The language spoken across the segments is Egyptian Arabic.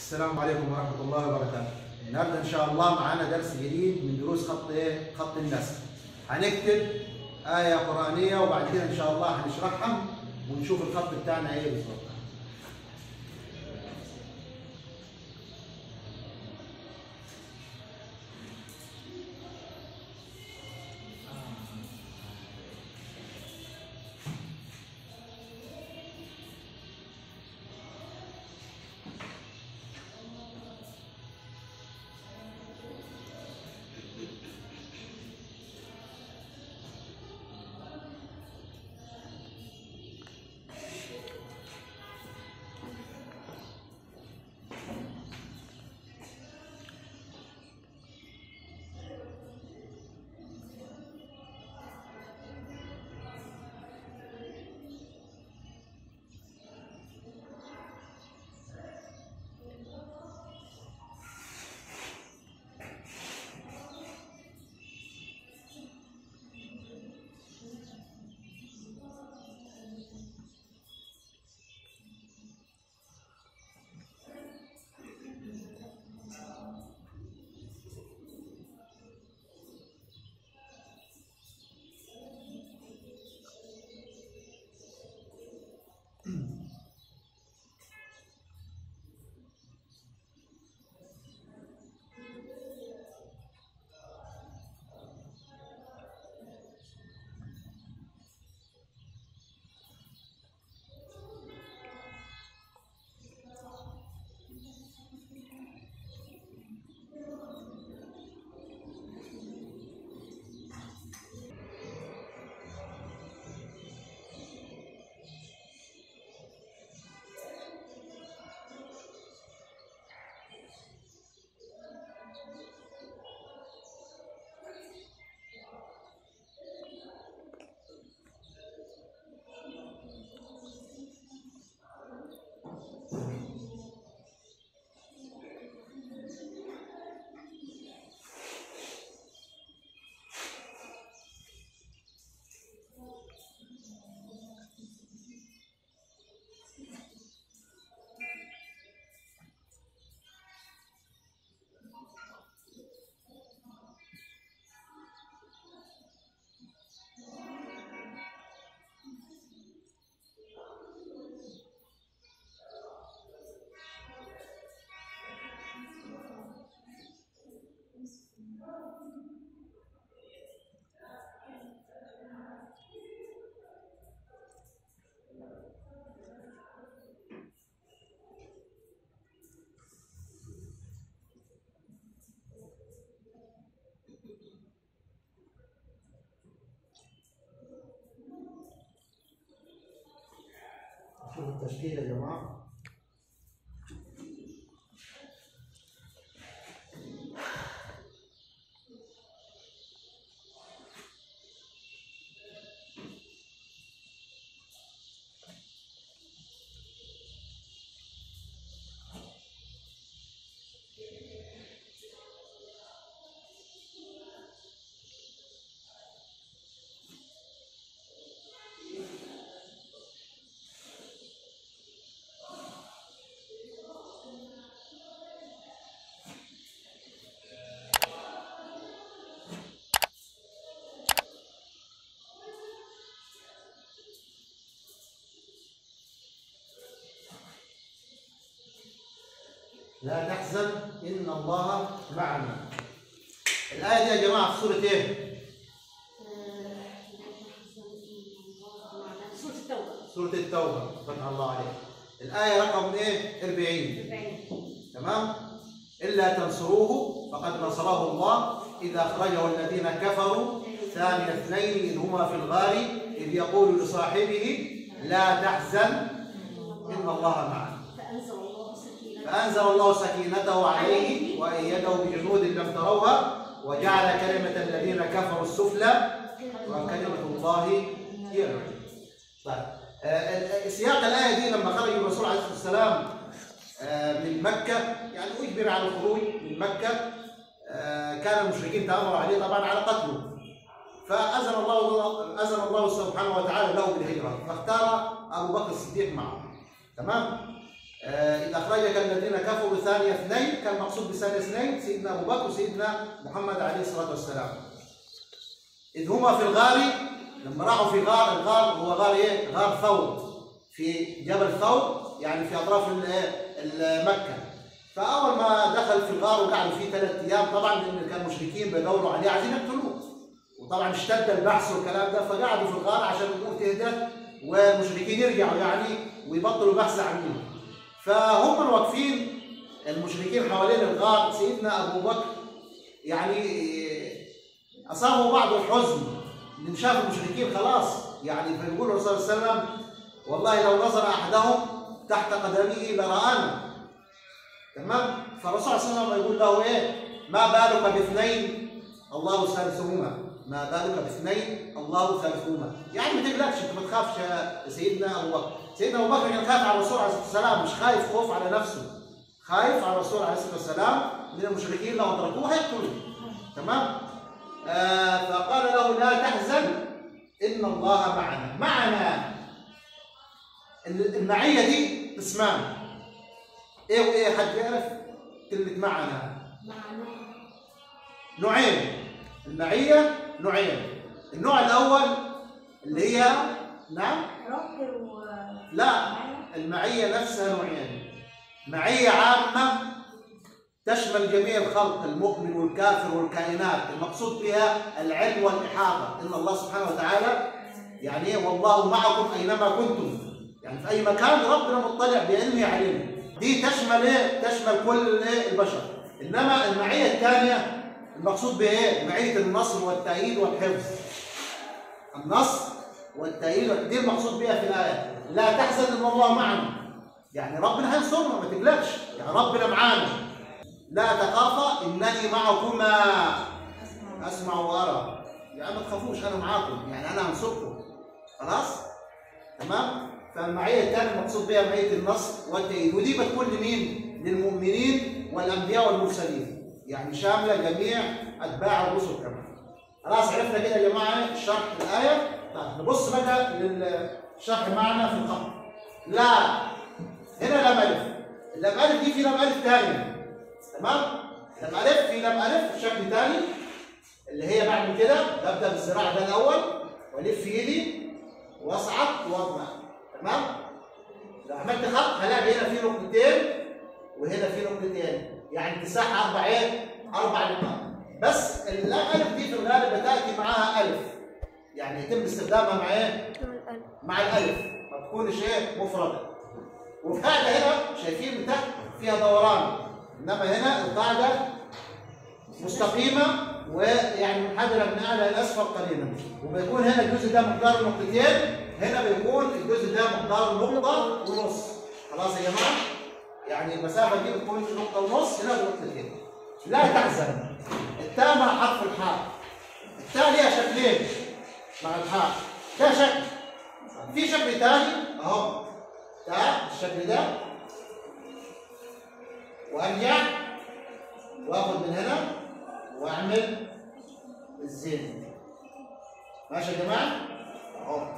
السلام عليكم ورحمة الله وبركاته. النهارده إن شاء الله معانا درس جديد من دروس خط إيه؟ خط النسخ. هنكتب آية قرآنية وبعد كده إن شاء الله هنشرحها ونشوف الخط بتاعنا إيه بالظبط. شوف التشكيل يا جماعة. لا تحزن إن الله معنا. الآية دي يا جماعة في سورة إيه؟ سورة التوبة سورة التوبة فتح الله عليك. الآية رقم إيه؟ 40 تمام؟ إلا تنصروه فقد نصره الله إذا أخرجه الذين كفروا ثاني اثنين إذ هما في الغار إذ يقول لصاحبه لا تحزن إن الله معنا. فأنزل الله سكينته فأنزل الله سكينته عليه وأيده بجنود لم تروها وجعل كلمة الذين كفروا السفلى وكلمة الله هي العليا. طيب آه، سياق الآية دي لما خرج الرسول عليه الصلاة والسلام آه، من مكة يعني أجبر على الخروج من مكة آه، كان المشركين تأمروا عليه طبعا على قتله فأذن الله أذن الله سبحانه وتعالى له بالهجرة فاختار أبو بكر الصديق معه تمام آه، إذ أخرجك الذين كفروا ثاني اثنين كان مقصود بثاني اثنين سيدنا أبو بكر وسيدنا محمد عليه الصلاة والسلام إذ هما في الغار لما راحوا في غار الغار هو غار إيه؟ غار ثور في جبل ثور يعني في أطراف ال- ال- مكة فأول ما دخل في الغار وقعدوا فيه ثلاث أيام طبعا لأن كان مشركين بيدوروا عليه عايزين يقتلوه وطبعا اشتد البحث والكلام ده فقعدوا في الغار عشان الأمور تهدى والمشركين يرجعوا يعني ويبطلوا بحث عنهم فهم واقفين المشركين حوالين الغار سيدنا ابو بكر يعني اصابه بعض الحزن من شاف المشركين خلاص يعني فيقول الرسول صلى الله عليه وسلم والله لو نظر احدهم تحت قدمه لرانا تمام فالرسول صلى الله عليه وسلم يقول له ايه ما بالك باثنين الله ثالثهما ما بالك باثنين الله ثالثهما يعني ما تقلقش انت ما تخافش يا سيدنا ابو بكر سيدنا ابو بكر كان خايف على الرسول عليه الصلاه والسلام مش خايف خوف على نفسه خايف على الرسول عليه الصلاه والسلام من المشركين لو ادركوه هيقتلوه تمام آه فقال له لا تحزن ان الله معنا معنا المعيه دي اسمان ايه وايه حد يعرف كلمه معنا معنا نوعين المعيه نوعين النوع الاول اللي هي نعم رب و لا المعية نفسها نوعين معية عامة تشمل جميع الخلق المؤمن والكافر والكائنات المقصود بها العلم والإحاطة إن الله سبحانه وتعالى يعني إيه؟ والله معكم أينما كنتم يعني في أي مكان ربنا مطلع بعلمه علينا دي تشمل إيه؟ تشمل كل إيه؟ البشر إنما المعية الثانية المقصود بها إيه؟ معية النصر والتأييد والحفظ النصر والتأييد دي المقصود بها في الآية لا تحزن إن الله معنا يعني ربنا هينصرنا ما تقلقش يعني ربنا معانا لا تخافا إنني معكما أسمع وأرى يعني ما تخافوش أنا معاكم يعني أنا هنصركم خلاص تمام فالمعية الثانية المقصود بها معية النصر والتأييد ودي بتكون لمين؟ للمؤمنين والأنبياء والمرسلين يعني شاملة جميع أتباع الرسل كمان خلاص عرفنا كده يا جماعة شرح الآية طيب نبص بقى للشرح معنا في الخط لا هنا لام ألف اللام ألف دي في لام ألف ثانية تمام لام ألف في لام ألف شكل ثاني اللي هي بعمل كده ببدأ بالزراع ده الأول وألف إيدي وأصعد وأطلع تمام لو عملت خط هلاقي هنا في نقطتين وهنا في نقطتين يعني مساحة أربع إيه؟ أربع نقاط بس اللام ألف دي في الغالب بتأتي معاها ألف يعني يتم استخدامها مع إيه؟ مع الألف ما تكونش إيه؟ مفردة والقاعدة هنا شايفين من تحت فيها دوران إنما هنا القاعدة مستقيمة ويعني منحدرة من أعلى إلى أسفل قليلا وبيكون هنا الجزء ده مقدار نقطتين هنا بيكون الجزء ده مقدار نقطة ونص خلاص يا جماعة يعني المسافة دي بتكون في نقطة ونص هنا بنقطتين لا تحزن التاء مع حرف الحاء التاء ليها شكلين مع الحاء ده شكل في شكل ثاني اهو تاء الشكل ده وارجع واخد من هنا واعمل الزين ماشي يا جماعه اهو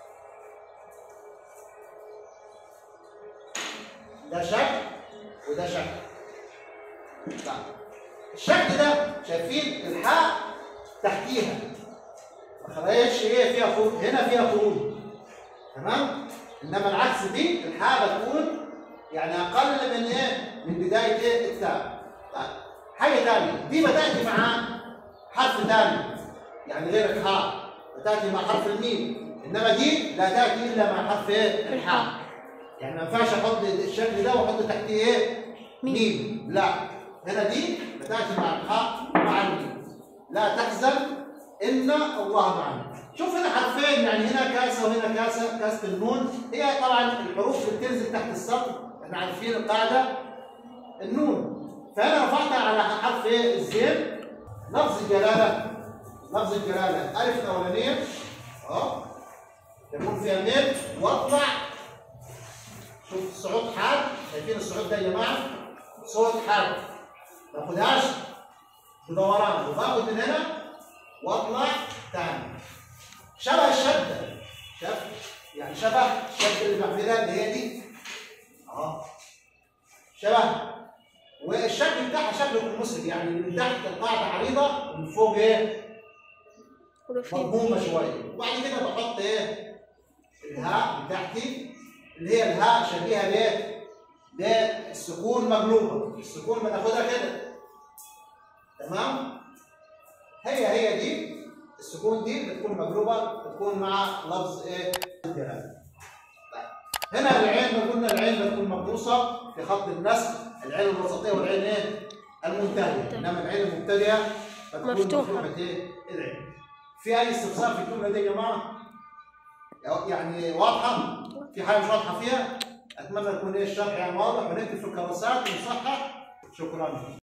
ده شكل وده شكل طيب الشكل ده شايفين الحاء تحتيها ما خلاش ايه فيها خروج هنا فيها خروج تمام انما العكس دي الحاء بتكون يعني اقل من ايه من بدايه ايه التاء طيب حاجه ثانيه دي بتاتي مع حرف ثاني يعني غير الحاء بتاتي مع حرف الميم انما دي لا تاتي الا مع حرف ايه الحاء يعني ما ينفعش احط الشكل ده واحط تحتيه ايه ميم لا هنا دي بتاتي مع الحاء مع الميم لا تحزن ان الله معنا شوف هنا حرفين يعني هنا كاسه وهنا كاسه كاسه النون هي طبعا الحروف اللي بتنزل تحت السطر احنا عارفين القاعده النون فانا رفعتها على حرف ايه الزين لفظ الجلاله لفظ الجلاله الف الاولانيه اهو يكون فيها ميم واطلع شوف الصعود حاد شايفين الصعود ده يا جماعه صوت حاد ما باخدهاش بدوران وباخد من هنا واطلع تاني شبه الشده شاف يعني شبه الشده اللي بعملها اللي هي دي اهو شبه والشكل بتاعها شكل يكون مسلم يعني من تحت القاعده عريضه ومن فوق ايه ورفيق مضمومه شويه وبعد كده بحط ايه الهاء بتاعتي اللي هي الهاء شبيهه بايه بالسكون مقلوبه السكون بناخدها كده تمام هي هي دي السكون دي بتكون مقلوبه بتكون مع لفظ ايه الدلالة. طيب. هنا العين ما قلنا العين بتكون مقروصه في خط النسق العين الوسطيه والعين ايه المنتهيه انما العين المبتدئه بتكون مفتوحة. مفتوحه ايه العين في اي استفسار في الجمله دي يا جماعه يعني واضحه في حاجه مش واضحه فيها اتمنى يكون ايه الشرح يعني واضح ونكتب في الكراسات ونصحح شكرا